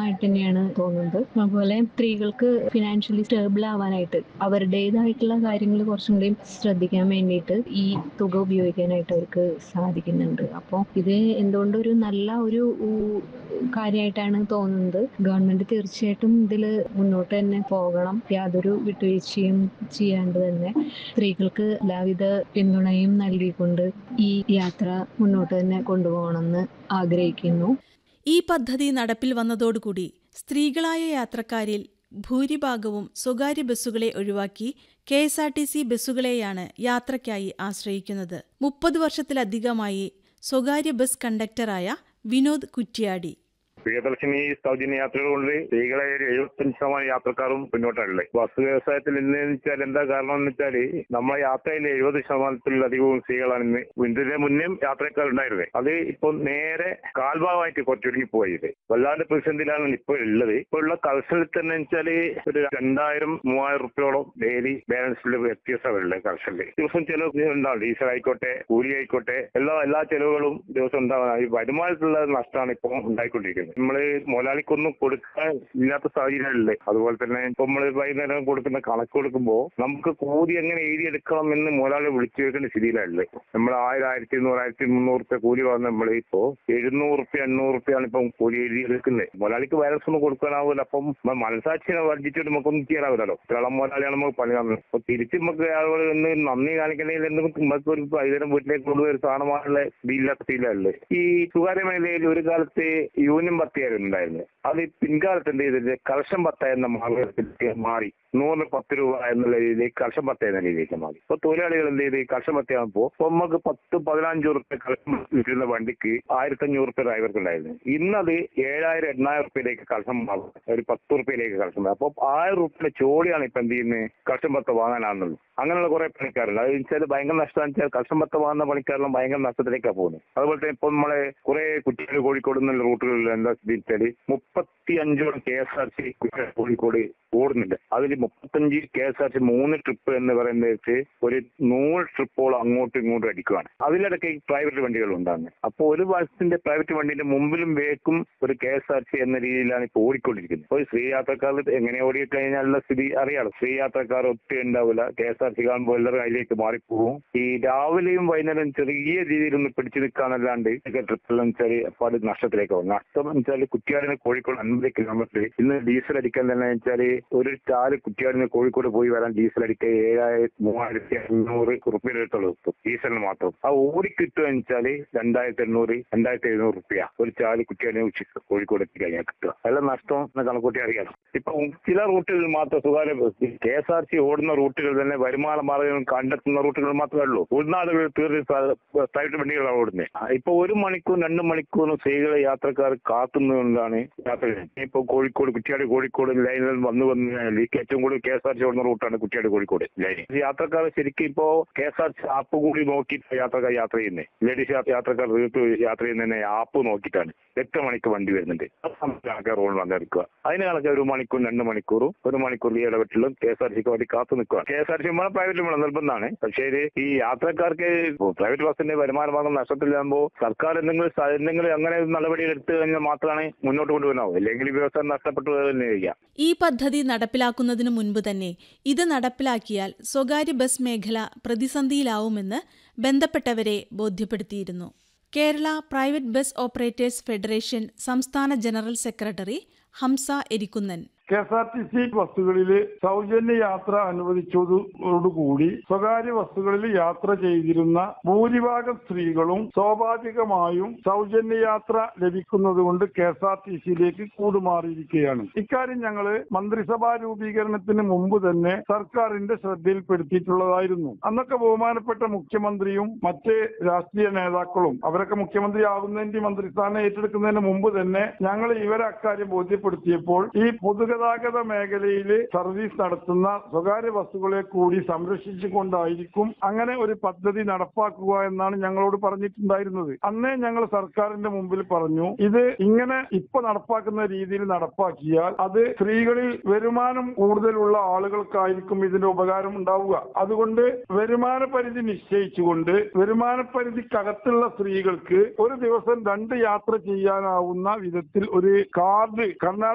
ഗുണമായിട്ട് തന്നെയാണ് തോന്നുന്നത് അതുപോലെ സ്ത്രീകൾക്ക് ഫിനാൻഷ്യലി സ്റ്റേബിൾ ആവാനായിട്ട് അവരുടേതായിട്ടുള്ള കാര്യങ്ങൾ കുറച്ചും കൂടി ശ്രദ്ധിക്കാൻ വേണ്ടിയിട്ട് ഈ തുക ഉപയോഗിക്കാനായിട്ട് അവർക്ക് സാധിക്കുന്നുണ്ട് അപ്പോൾ ഇത് എന്തുകൊണ്ടും ഒരു നല്ല ഒരു ഊ- കാര്യമായിട്ടാണ് തോന്നുന്നത് ഗവൺമെന്റ് തീർച്ചയായിട്ടും ഇതിൽ മുന്നോട്ട് തന്നെ പോകണം യാതൊരു വിട്ടുവീഴ്ചയും ചെയ്യാണ്ട് തന്നെ സ്ത്രീകൾക്ക് എല്ലാവിധ പിന്തുണയും നൽകിക്കൊണ്ട് ഈ യാത്ര മുന്നോട്ട് തന്നെ കൊണ്ടുപോകണമെന്ന് ആഗ്രഹിക്കുന്നു ഈ പദ്ധതി നടപ്പിൽ വന്നതോടുകൂടി സ്ത്രീകളായ യാത്രക്കാരിൽ ഭൂരിഭാഗവും സ്വകാര്യ ബസ്സുകളെ ഒഴിവാക്കി K S R T C ബസ്സുകളെയാണ് യാത്രയ്ക്കായി ആശ്രയിക്കുന്നത് മുപ്പത് വർഷത്തിലധികമായി സ്വകാര്യ ബസ് കണ്ടക്ടറായ വിനോദ് കുറ്റ്യാടി പ്രിയദർശിനി സൗജന്യ യാത്രകൾ കൊണ്ട് സ്ത്രീകളെ ഒരു എഴുപത്തഞ്ച് ശതമാനം യാത്രക്കാരും പിന്നോട്ടാണുള്ളത് ബസ് വ്യവസായത്തിൽ ഇന്ന് വെച്ചാൽ എന്താ കാരണം എന്ന് വെച്ചാൽ നമ്മളെ യാത്രയിൽ എഴുപത് ശതമാനത്തിലധികവും സ്ത്രീകളാണ് ഇന്ന് ഇതിന്റെ മുന്നേ യാത്രക്കാരുണ്ടായിരുന്നത് അത് ഇപ്പൊ നേരെ കാൽഭാഗമായിട്ട് കുറച്ചൊരുങ്ങി പോയത് വല്ലാണ്ട് പ്രതിസന്ധിയിലാണ് ഇപ്പോൾ ഉള്ളത് ഇപ്പോൾ ഉള്ള കർഷകർ തന്നെ വെച്ചാല് ഒരു രണ്ടായിരം മൂവായിരം റുപ്യോളം ഡെയിലി ബാലൻസിൽ വ്യത്യാസമുള്ളത് കർഷകർ ദിവസം ചിലവ് ഉണ്ടാവും ഡീസൽ ആയിക്കോട്ടെ കൂലി ആയിക്കോട്ടെ എല്ലാ എല്ലാ ചെലവുകളും ദിവസം ഉണ്ടാവുന്ന ഈ വരുമാനത്തിലുള്ള നഷ്ടമാണ് ഇപ്പോൾ ഉണ്ടായിക്കൊണ്ടിരിക്കുന്നത് നമ്മള് മുതലാളിക്കൊന്നും കൊടുക്കാൻ ഇല്ലാത്ത സാഹചര്യമല്ലേ അതുപോലെ തന്നെ ഇപ്പൊ നമ്മള് വൈകുന്നേരം കൊടുക്കുന്ന കണക്ക് കൊടുക്കുമ്പോൾ നമുക്ക് കൂലി എങ്ങനെ എഴുതിയെടുക്കണം എന്ന് മുതലാളി വിളിച്ചു വെക്കേണ്ട സ്ഥിതിയിലല്ലേ നമ്മൾ ആയിരം ആയിരത്തി ഇരുന്നൂറ് ആയിരത്തി മുന്നൂറ് റുപ്യ കൂലി വന്ന് നമ്മൾ ഇപ്പോ എഴുന്നൂറ് റുപ്യ എണ്ണൂറ് റുപ്യാണ് ഇപ്പം കൂലി എഴുതിയെടുക്കുന്നത് മുതലാളിക്ക് വൈറസ് ഒന്നും കൊടുക്കാനാവില്ല അപ്പം നമ്മ മനസാക്ഷിനെ വർദ്ധിച്ചിട്ട് നമുക്കൊന്നും ചെയ്യാനാവില്ലല്ലോ കേരളം മുതലാളിയാണ് നമുക്ക് പണി തന്നത് അപ്പൊ തിരിച്ച് നമുക്ക് ആളുകൾ ഇന്ന് നന്ദി കാണിക്കണമെങ്കിൽ എന്തെങ്കിലും നമുക്ക് ഒരു വൈകുന്നേരം വീട്ടിലേക്ക് കൊണ്ടുപോയി ഒരു സാധനമായുള്ള സ്ഥിതിയില്ലാത്ത സ്ഥിതിയിലല്ലേ ഈ സ്വകാര്യ മേഖലയിൽ ഒരു കാലത്ത് യൂണിയൻ ബത്തിയായിരുന്നു ഉണ്ടായിരുന്നു അത് പിൻകാലത്ത് എന്ത് ചെയ്തിട്ട് കർഷം ബത്ത എന്ന മാർഗത്തിലേക്ക് മാറി നൂറിന് പത്ത് രൂപ എന്നുള്ള രീതിയിലേക്ക് കർഷം ബത്ത എന്ന രീതിയിലേക്ക് മാറി ഇപ്പൊ തൊഴിലാളികൾ എന്ത് ചെയ്ത് കർഷം ബത്തയാകുമ്പോ ഇപ്പൊ നമുക്ക് പത്ത് പതിനഞ്ച് ഉറുപ്പ്യ കർഷം വിൽക്കുന്ന വണ്ടിക്ക് ആയിരത്തി അഞ്ഞൂറ് റുപ്യ ഡ്രൈവർക്ക് ഉണ്ടായിരുന്നു ഇന്നത് ഏഴായിരം എണ്ണായിരം റുപ്യയിലേക്ക് കർഷം മാറും ഒരു പത്ത് റുപ്യയിലേക്ക് കർഷം മാറും അപ്പൊ ആയിരം റുപ്യ ചോടിയാണ് ഇപ്പൊ എന്ത് ചെയ്യുന്നത് കർഷം ബത്ത വാങ്ങാനാണെന്നുള്ളത് അങ്ങനെയുള്ള കുറെ പണിക്കാരുണ്ട് അത് വെച്ചാൽ ഭയങ്കര നഷ്ടം വെച്ചാൽ കർഷം ബത്ത വാങ്ങുന്ന പണിക്കാരെല്ലാം ഭയങ്കര നഷ്ടത്തിലേക്കാണ് പോകുന്നത് അതുപോലെ തന്നെ ഇപ്പൊ നമ്മളെ കുറെ കുറ്റിയാട് കോഴിക്കോട് എന്നുള്ള റൂട്ടുകളിൽ എന്താ സ്ഥിതി വെച്ചാല് മുപ്പത്തി അഞ്ചോളം K S R C Kozhikode ഓടുന്നുണ്ട് അതിൽ മുപ്പത്തഞ്ച് കെ എസ് ആർ സി മൂന്ന് ട്രിപ്പ് എന്ന് പറയുന്നത് വെച്ച് ഒരു നൂറ് ട്രിപ്പോളം അങ്ങോട്ടും ഇങ്ങോട്ടും അടിക്കുകയാണ് അതിലിടയ്ക്ക് ഈ പ്രൈവറ്റ് വണ്ടികൾ ഉണ്ടാകുന്നത് അപ്പോൾ ഒരു ബസ്സിന്റെ പ്രൈവറ്റ് വണ്ടിന്റെ മുമ്പിലും വേക്കും ഒരു കെ എസ് ആർ സി എന്ന രീതിയിലാണ് ഇപ്പോൾ ഓടിക്കൊണ്ടിരിക്കുന്നത് അപ്പോൾ സ്ത്രീ യാത്രക്കാർ എങ്ങനെ ഓടിക്കഴിഞ്ഞാലുള്ള സ്ഥിതി അറിയാലോ സ്ത്രീ യാത്രക്കാർ ഒത്തിരി ഉണ്ടാവില്ല കെ എസ് ആർ സി കാണുമ്പോൾ എല്ലാവരും അതിലേക്ക് മാറിപ്പോകും ഈ രാവിലെയും വൈകുന്നേരം ചെറിയ രീതിയിൽ ഒന്ന് പിടിച്ചു നിൽക്കാന്നല്ലാണ്ട് ട്രിപ്പെല്ലാം വെച്ചാൽ അപ്പോൾ അത് നഷ്ടത്തിലേക്ക് പോകും നഷ്ടം എന്ന് വെച്ചാൽ കുറ്റിയാടിന് കോഴിക്കോട് അൻപത് കിലോമീറ്റർ ഇന്ന് ഡീസൽ അടിക്കാൻ തന്നെ വെച്ചാൽ ഒരു ചാല് കുറ്റിയാടിന് കോഴിക്കോട് പോയി വരാൻ ഡീസൽ അടിക്കാൻ ഏഴായിരത്തി മൂവായിരത്തി അഞ്ഞൂറ് റുപ്യ എടുത്തുള്ളൂ ഡീസലിന് മാത്രം ആ ഓടിക്കിട്ടുക വെച്ചാൽ രണ്ടായിരത്തി എണ്ണൂറ് രണ്ടായിരത്തി എഴുന്നൂറ് റുപ്യ ഒരു ചാല് കുറ്റിയാടിനെ ഉച്ചക്ക് കോഴിക്കോട് എത്തിക്കഴിഞ്ഞാൽ കിട്ടുക അതെല്ലാം നഷ്ടം എന്ന് കണക്കൂട്ടി അറിയാലോ ഇപ്പൊ ചില റൂട്ടുകളിൽ മാത്രം സ്വകാര്യ bus K S R C ഓടുന്ന റൂട്ടുകൾ തന്നെ വരുമാന മാർഗം കണ്ടെത്തുന്ന റൂട്ടുകൾ മാത്രമേ ഉള്ളൂ ഉൾനാടുകളിൽ തീർച്ച പ്രൈവറ്റ് വണ്ടികളാണ് ഓടുന്നത് ഇപ്പൊ ഒരു മണിക്കൂർ രണ്ട് മണിക്കൂറും സ്ത്രീകളെ യാത്രക്കാർ കാത്തുന്നതുകൊണ്ടാണ് യാത്ര ഇപ്പൊ കോഴിക്കോട് കുറ്റിയാടി കോഴിക്കോട് ലൈനിൽ വന്നു വന്നു കഴിഞ്ഞാൽ ഏറ്റവും കൂടുതൽ കെ എസ് ആർ സി ഓടുന്ന റൂട്ടാണ് കുറ്റിയാടി കോഴിക്കോട് ലൈൻ യാത്രക്കാർ ശരിക്കും ഇപ്പോ K S R C app കൂടി നോക്കി യാത്രക്കാർ യാത്ര ചെയ്യുന്നത് ലേഡീസ് യാത്രക്കാർ തീർത്ത് യാത്ര ചെയ്യുന്നതിനെ ആപ്പ് നോക്കിയിട്ടാണ് എട്ട് മണിക്ക് വണ്ടി വരുന്നുണ്ട് ആൾക്കാർ റോഡ് വന്നെടുക്കുക അതിന് കണക്ക് ഒരു മണിക്കൂർ രണ്ട് മണിക്കൂറും ഒരു മണിക്കൂർ ഈ ഇടപെട്ടിലും കെ എസ് ആർ സിക്ക് വേണ്ടി കാത്തു നിൽക്കുക കെ എസ് ആർ സി വേണം പ്രൈവറ്റ് വേണം നിർബന്ധമാണ് പക്ഷേ ഇത് ഈ യാത്രക്കാർക്ക് പ്രൈവറ്റ് ബസ്സിന്റെ വരുമാന മാർഗം നഷ്ടത്തിലാകുമ്പോൾ സർക്കാർ എന്തെങ്കിലും സ- എന്തെങ്കിലും അങ്ങനെ നടപടി എടുത്തു കഴിഞ്ഞാൽ മാത്രമാണ് മുന്നോട്ട് കൊണ്ടുവരാവും അല്ലെങ്കിൽ ഈ വ്യവസായം നഷ്ടപ്പെട്ടു തന്നെ ഇരിക്കുക ഈ പദ്ധതി നടപ്പിലാക്കുന്നതിനു മുൻപ് തന്നെ ഇത് നടപ്പിലാക്കിയാൽ സ്വകാര്യ ബസ് മേഖല പ്രതിസന്ധിയിലാവുമെന്ന് ബന്ധപ്പെട്ടവരെ ബോധ്യപ്പെടുത്തിയിരുന്നു Kerala private bus operators federation സംസ്ഥാന general secretary Hamsa Erikkunnan K S R T C ബസ്സുകളിൽ സൗജന്യ യാത്ര അനുവദിച്ചതോടുകൂടി സ്വകാര്യ ബസ്സുകളിൽ യാത്ര ചെയ്തിരുന്ന ഭൂരിഭാഗം സ്ത്രീകളും സ്വാഭാവികമായും സൗജന്യ യാത്ര ലഭിക്കുന്നത് കൊണ്ട് കെ എസ് ആർ ടി സിയിലേക്ക് കൂടുമാറിയിരിക്കുകയാണ് ഇക്കാര്യം ഞങ്ങൾ മന്ത്രിസഭാ രൂപീകരണത്തിന് മുമ്പ് തന്നെ സർക്കാരിന്റെ ശ്രദ്ധയിൽപ്പെടുത്തിയിട്ടുള്ളതായിരുന്നു അന്നൊക്കെ ബഹുമാനപ്പെട്ട മുഖ്യമന്ത്രിയും മറ്റ് രാഷ്ട്രീയ നേതാക്കളും അവരൊക്കെ മുഖ്യമന്ത്രി ആകുന്നതിന്റെ മന്ത്രിസ്ഥാനം ഏറ്റെടുക്കുന്നതിന് മുമ്പ് തന്നെ ഞങ്ങൾ ഇവരെ അക്കാര്യം ബോധ്യപ്പെടുത്തിയപ്പോൾ ഈ പൊതുഗതാഗത മേഖലയിൽ സർവീസ് നടത്തുന്ന സ്വകാര്യ ബസ്സുകളെ കൂടി സംരക്ഷിച്ചുകൊണ്ടായിരിക്കും അങ്ങനെ ഒരു പദ്ധതി നടപ്പാക്കുക എന്നാണ് ഞങ്ങളോട് പറഞ്ഞിട്ടുണ്ടായിരുന്നത് അന്നേ ഞങ്ങൾ സർക്കാരിന്റെ മുമ്പിൽ പറഞ്ഞു ഇത് ഇങ്ങനെ ഇപ്പൊ നടപ്പാക്കുന്ന രീതിയിൽ നടപ്പാക്കിയാൽ അത് സ്ത്രീകളിൽ വരുമാനം കൂടുതലുള്ള ആളുകൾക്കായിരിക്കും ഇതിന്റെ ഉപകാരം ഉണ്ടാവുക അതുകൊണ്ട് വരുമാന പരിധി നിശ്ചയിച്ചുകൊണ്ട് വരുമാന പരിധിക്കകത്തുള്ള സ്ത്രീകൾക്ക് ഒരു ദിവസം രണ്ട് യാത്ര ചെയ്യാനാവുന്ന വിധത്തിൽ ഒരു കാർഡ് കർണാടക